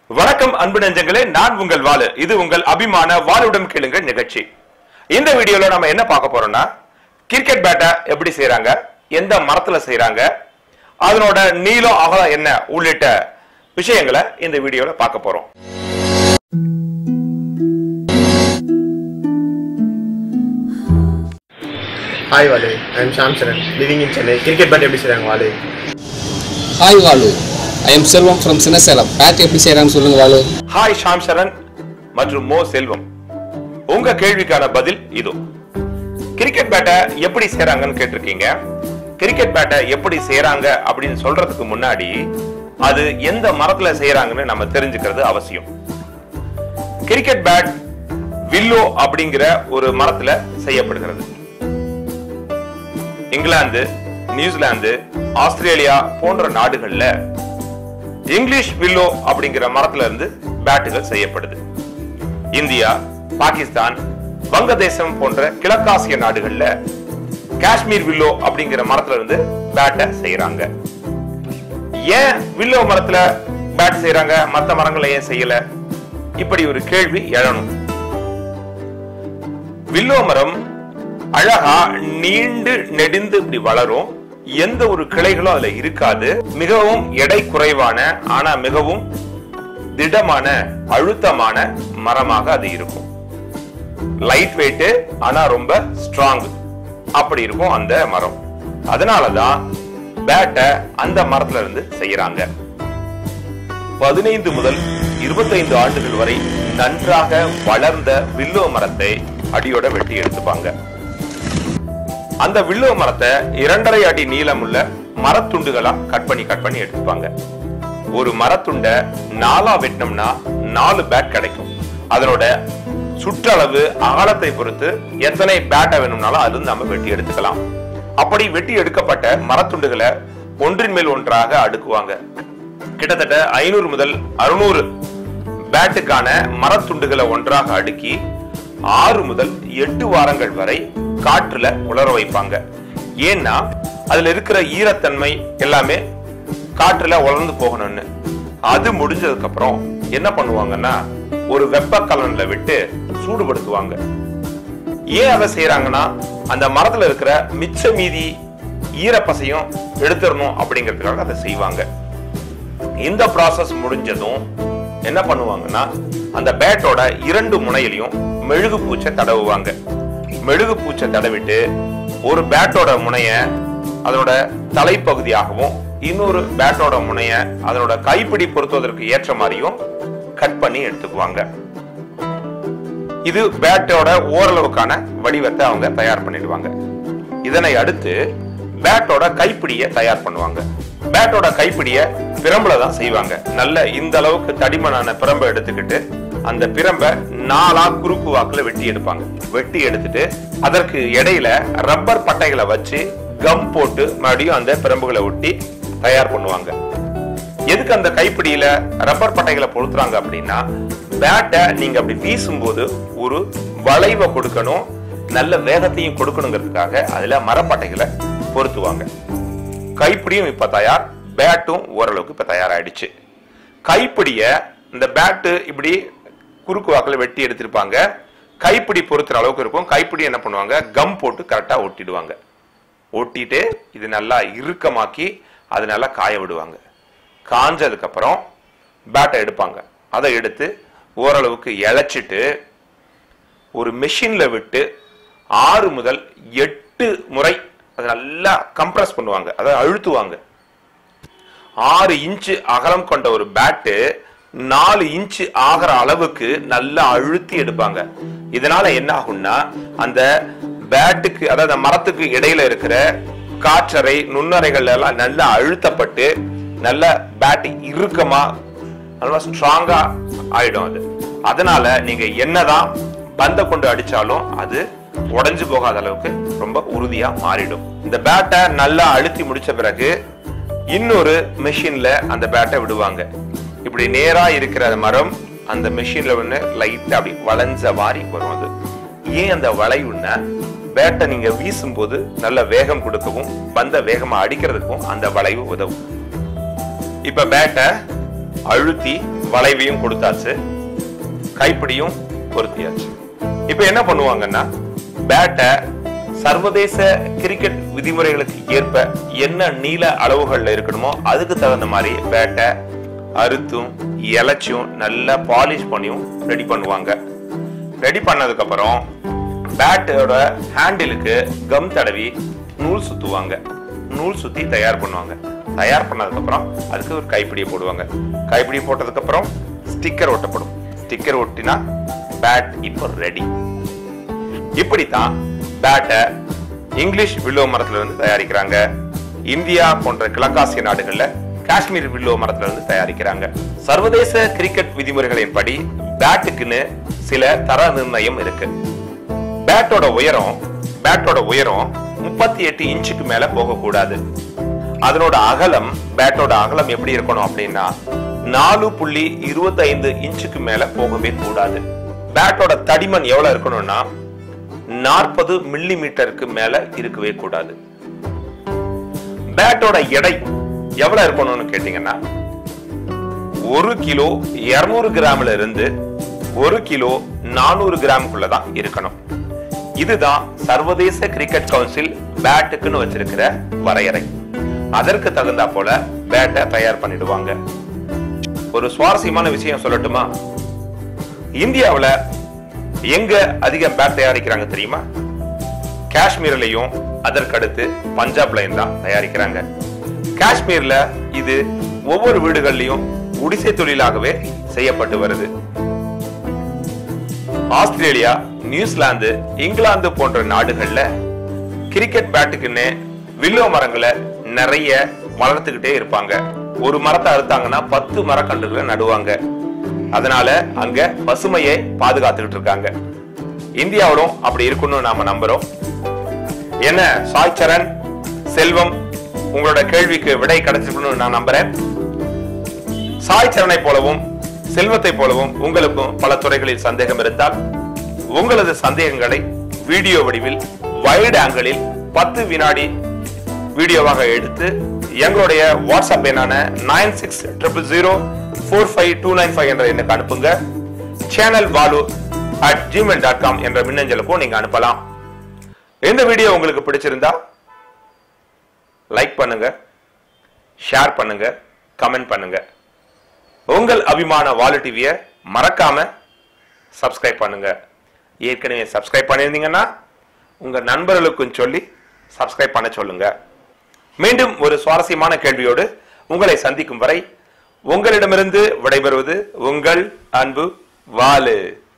வணக்கம் அன்பு நெஞ்சங்களே நான் உங்கள் வாலு இது உங்கள் அபிமான வாளுடன் கேளுங்கள் நிகழ்ச்சி இந்த வீடியோல நம்ம என்ன பார்க்க போறோம்னா கிரிக்கெட் பேட்டை எப்படி செய்றாங்க எந்த மரத்துல செய்றாங்க அதனோட நீளம் அகலம் என்ன உள்ளிட்ட விஷயங்களை இந்த வீடியோல பார்க்க போறோம் ஹாய் வாலு I am Sham Charan living in Chennai cricket bat எப்படி செய்கிறாங்க வாலு ஹாய் வாலு I am Selvam from Chinnasalem bat எப்படி செய்கிறான்னு சொல்லுங்க வாலு ஹாய் ஷாம் சரண் மற்றும் மோ செல்வம் உங்க கேள்விக்கான பதில் இதோ கிரிக்கெட் பேட்டை எப்படி செய்றாங்கன்னு கேட்டிருக்கீங்க கிரிக்கெட் பேட்டை எப்படி செய்றாங்க அப்படின்னு சொல்றதுக்கு முன்னாடி அது எந்த மரத்துல செய்றாங்கன்னு நம்ம தெரிஞ்சுக்கிறது அவசியம் கிரிக்கெட் பேட் வில்லோ அப்படிங்கிற ஒரு மரத்துல செய்யப்படுகிறது இங்கிலாந்து நியூசிலாந்து ஆஸ்திரேலியா போன்ற நாடுகள்ல இங்கிலீஷ் வில்லோ அப்படிங்கிற மரத்துல இருந்து பேட்டுகள் செய்யப்படுது இந்தியா பாகிஸ்தான் வங்கதேசம் போன்ற கிழக்காசிய நாடுகள்ல காஷ்மீர் வில்லோ அப்படிங்கிற மரத்துல இருந்து பேட்டை செய்யறாங்க ஏன் வில்லோ மரத்துல பேட் செய்யறாங்க மத்த மரங்களை ஏன் செய்யல இப்படி ஒரு கேள்வி எழணும் வில்லோ மரம் அழகா நீண்டு நெடிந்து இப்படி வளரும் எந்த ஒரு கிளைகளும் அதுல இருக்காது மிகவும் எடை குறைவான ஆனா மிகவும் திடமான அழுத்தமான மரமாக அது இருக்கும் லைட் வெயிட் ஆனா ரொம்ப ஸ்ட்ராங் அப்படி இருக்கும் அந்த மரம் அதனாலதான் பேட்டை அந்த மரத்துல இருந்து செய்யறாங்க பதினைந்து முதல் இருபத்தைந்து ஆண்டுகள் வரை நன்றாக வளர்ந்த வில்லோ மரத்தை அடியோட வெட்டி எடுத்துப்பாங்க அந்த வில்லோ மரத்தை இரண்டரை அடி நீளமுள்ள மரத்துண்டுகளா கட் பண்ணி கட் பண்ணி எடுத்துப்பாங்க ஒரு மரத்துண்டை நாலா வெட்டினோம்னா நாலு பேட் கிடைக்கும் அதனோட சுற்றளவு அகலத்தை பொறுத்து எத்தனை பேட்டை வேணும்னாலும் அது நம்ம வெட்டி எடுத்துக்கலாம் அப்படி வெட்டி எடுக்கப்பட்ட மரத்துண்டுகளை ஒன்றின் மேல் ஒன்றாக அடுக்குவாங்க கிட்டத்தட்ட ஐநூறு முதல் அறுநூறு பேட்டுக்கான மரத்துண்டுகளை ஒன்றாக அடுக்கி ஆறு முதல் எட்டு வாரங்கள் வரை காற்றுல உலர வைப்பாங்க ஏன்னா அதுல இருக்கிற ஈரத்தன்மை எல்லாமே காற்றுல உலர்ந்து போகணும்னு அது முடிஞ்சதுக்கு அப்புறம் என்ன பண்ணுவாங்கன்னா ஒரு வெப்ப கலன்ல விட்டு சூடுபடுத்துவாங்க ஏன் அதை செய்யறாங்கன்னா அந்த மரத்துல இருக்கிற மிச்ச மீதி ஈரப்பசையும் எடுத்துடணும் அப்படிங்கிறதுக்காக அதை செய்வாங்க இந்த ப்ராசஸ் முடிஞ்சதும் என்ன பண்ணுவாங்கன்னா அந்த பேட்டோட இரண்டு முனையிலையும் மெழுகு பூச்சை தடவுவாங்க மெழுகு பூச்சை தடவிட்டு ஒரு பேட்டோட முனைய அதனோட தலைப்பகுதியாகவும் இன்னொரு பேட்டோட முனைய அதனோட கைப்பிடி பொருத்துவதற்கு ஏற்ற மாதிரியும் கட் பண்ணி எடுத்துக்குவாங்க இது பேட்டோட ஓரளவுக்கான வடிவத்தை அவங்க தயார் பண்ணிடுவாங்க இதனை அடுத்து பேட்டோட கைப்பிடிய தயார் பண்ணுவாங்க பேட்டோட கைப்பிடிய பிரம்புல தான் செய்வாங்க நல்ல இந்த அளவுக்கு தடிமனான பிரம்பை எடுத்துக்கிட்டு அந்த பிரம்பை நாலா குறுக்கு வாக்குல வெட்டி எடுப்பாங்க வெட்டி எடுத்துட்டு அதற்கு இடையில ரப்பர் பட்டைகளை வச்சு கம் போட்டு மறுபடியும் அந்த பிரம்புகளை ஒட்டி தயார் பண்ணுவாங்க எதுக்கு அந்த கைப்பிடியில ரப்பர் பட்டைகளை பொருத்துறாங்க அப்படின்னா பேட்டை நீங்க அப்படி வீசும்போது ஒரு வளைவை கொடுக்கணும் நல்ல வேகத்தையும் கொடுக்கணுங்கிறதுக்காக அதுல மரப்பட்டைகளை பொருத்துவாங்க கைப்பிடியும் இப்ப தயார் பேட்டும் ஓரளவுக்கு இப்ப தயாராயிடுச்சு கைப்பிடிய இந்த பேட்டு இப்படி குறுக்கு வாக்கில் வெட்டி எடுத்திருப்பாங்க கைப்பிடி பொறுத்துற அளவுக்கு இருக்கும் கைப்பிடி என்ன பண்ணுவாங்க கம் போட்டு கரெக்டா ஒட்டிடுவாங்க ஒட்டிட்டு இது நல்லா இறுக்கமாக்கி அது நல்லா காய விடுவாங்க காஞ்சதுக்கு அப்புறம் பேட்டை எடுப்பாங்க அதை எடுத்து ஓரளவுக்கு இழைச்சிட்டு ஒரு மெஷின்ல விட்டு ஆறு முதல் எட்டு முறை அதை நல்லா கம்ப்ரஸ் பண்ணுவாங்க அதை அழுத்துவாங்க ஆறு இன்ச்சு அகலம் கொண்ட ஒரு பேட்டு நாலு இன்ச்சு ஆகிற அளவுக்கு நல்லா அழுத்தி எடுப்பாங்க இதனால என்ன ஆகும்னா அந்த பேட்டுக்கு அதாவது அந்த மரத்துக்கு இடையில இருக்கிற காற்றறை நுண்ணறைகள் எல்லாம் நல்லா அழுத்தப்பட்டு நல்ல பேட் இறுக்கமா நல்லா ஸ்ட்ராங்கா ஆயிடும் அது அதனால நீங்க என்னதான் பந்த கொண்டு அடிச்சாலும் அது உடைஞ்சு போகாத அளவுக்கு ரொம்ப உறுதியா மாறிடும் இந்த பேட்டை நல்லா அழுத்தி முடிச்ச பிறகு இன்னொரு மெஷின்ல அந்த பேட்டை விடுவாங்க இப்படி நேரா இருக்கிற அந்த மரம் அந்த மெஷின்ல ஒண்ணு லைட்டா அப்படி வளைஞ்ச மாதிரி வரும் அது ஏன் அந்த வளைவுன்னா பேட்டை நீங்க வீசும்போது நல்ல வேகம் கொடுக்கவும் பந்த வேகமா அடிக்கிறதுக்கும் அந்த வளைவு உதவும் இப்ப பேட்டை அழுத்தி வளைவையும் கொடுத்தாச்சு கைப்பிடியும் பொருத்தியாச்சு இப்போ என்ன பண்ணுவாங்கன்னா பேட்டை சர்வதேச கிரிக்கெட் விதிமுறைகளுக்கு ஏற்ப என்ன நீள அளவுகள்ல இருக்கணுமோ அதுக்கு தகுந்த மாதிரி பேட்டை அறுத்தும் இலைச்சும் நல்லா பாலிஷ் பண்ணியும் ரெடி பண்ணுவாங்க ரெடி பண்ணதுக்கு அப்புறம் பேட்டோட ஹேண்டிலுக்கு கம் தடவி நூல் சுத்துவாங்க நூல் சுத்தி தயார் பண்ணுவாங்க தயார் பண்ணதுக்கு அப்புறம் அதுக்கு ஒரு கைப்பிடியை போடுவாங்க கைப்பிடி போட்டதுக்கு அப்புறம் ஸ்டிக்கர் ஒட்டப்படும் ஸ்டிக்கர் ஒட்டினா பேட் இப்போ ரெடி இப்படித்தான் பேட்டை இங்கிலீஷ் வில்லோ மரத்துல இருந்து தயாரிக்கிறாங்க இந்தியா போன்ற கிழக்காசிய நாடுகள்ல காஷ்மீர் வில்லோ மரத்துல இருந்து தயாரிக்கிறாங்க சர்வதேச கிரிக்கெட் விதிமுறைகளின்படி பேட்டுக்குன்னு சில தர நிர்ணயம் இருக்கு பேட்டோட உயரம் பேட்டோட உயரம் முப்பத்தி எட்டு இன்ச்சுக்கு மேல போகக்கூடாது அதனோட அகலம் பேட்டோட அகலம் எப்படி இருக்கணும் அப்படின்னா நாலு புள்ளி இருபத்தி ஐந்து இன்ச்சுக்கு மேல போகவே கூடாது பேட்டோட தடிமன் எவ்வளவு இருக்கணும்னா நாற்பது மில்லி மீட்டருக்கு மேல இருக்கவே கூடாது பேட்டோட எடை எவ்வளவு இருக்கணும்னு கேட்டீங்கன்னா ஒரு கிலோ இருநூறு கிராம்ல இருந்து ஒரு கிலோ நானூறு கிராமுக்குள்ளதான் இருக்கணும் இதுதான் சர்வதேச கிரிக்கெட் கவுன்சில் பேட்டுக்குன்னு வச்சிருக்கிற வரையறை அதற்கு தகுந்தா போல பேட்டை தயார் பண்ணிடுவாங்க ஒரு சுவாரஸ்யமான விஷயம் சொல்லட்டுமா இந்தியாவுல எங்க அதிக பேட் தயாரிக்கிறாங்க தெரியுமா காஷ்மீர்லயும் அதற்கடுத்து பஞ்சாப்லயும் தான் தயாரிக்கிறாங்க காஷ்மீர்ல இது ஒவ்வொரு வீடுகள்லயும் குடிசை தொழிலாகவே செய்யப்பட்டு வருது ஆஸ்திரேலியா நியூசிலாந்து இங்கிலாந்து போன்ற நாடுகள்ல கிரிக்கெட் பேட்டுக்குன்னு வில்லோ மரங்களை நிறைய வளர்த்துக்கிட்டே இருப்பாங்க ஒரு மரத்தை அறுத்தாங்கன்னா பத்து மரக்கன்றுகளை நடுவாங்க அதனால அங்க பசுமையை பாதுகாத்துக்கிட்டு இருக்காங்க இந்தியாவிலும் அப்படி இருக்குன்னு நாம நம்புறோம் என்ன சாய் சரண் செல்வம் உங்களோட கேள்விக்கு விடை கிடைச்சிருக்கணும்னு நான் நம்புறேன் சாய் சரணை போலவும் செல்வத்தை போலவும் உங்களுக்கும் பல துறைகளில் சந்தேகம் இருந்தால் உங்களது சந்தேகங்களை வீடியோ வடிவில் வைடு ஆங்கிளில் பத்து வினாடி வீடியோவாக எடுத்து எங்களுடைய வாட்ஸ்அப் எண்ணான nine six triple zero four five two nine five என்ற எண்ணுக்கு அனுப்புங்க channel Balu at Gmail dot com என்ற மின்னஞ்சலுக்கும் நீங்க அனுப்பலாம் இந்த வீடியோ உங்களுக்கு பிடிச்சிருந்தா லைக் பண்ணுங்க ஷேர் பண்ணுங்க கமெண்ட் பண்ணுங்க உங்கள் அபிமான வாலு டிவியை மறக்காம சப்ஸ்கிரைப் பண்ணுங்க ஏற்கனவே சப்ஸ்கிரைப் பண்ணியிருந்தீங்கன்னா உங்க நண்பர்களுக்கும் சொல்லி சப்ஸ்கிரைப் பண்ண சொல்லுங்க மீண்டும் ஒரு சுவாரஸ்யமான கேள்வியோடு உங்களை சந்திக்கும் வரை உங்களிடமிருந்து விடைபெறுவது உங்கள் அன்பு வாலு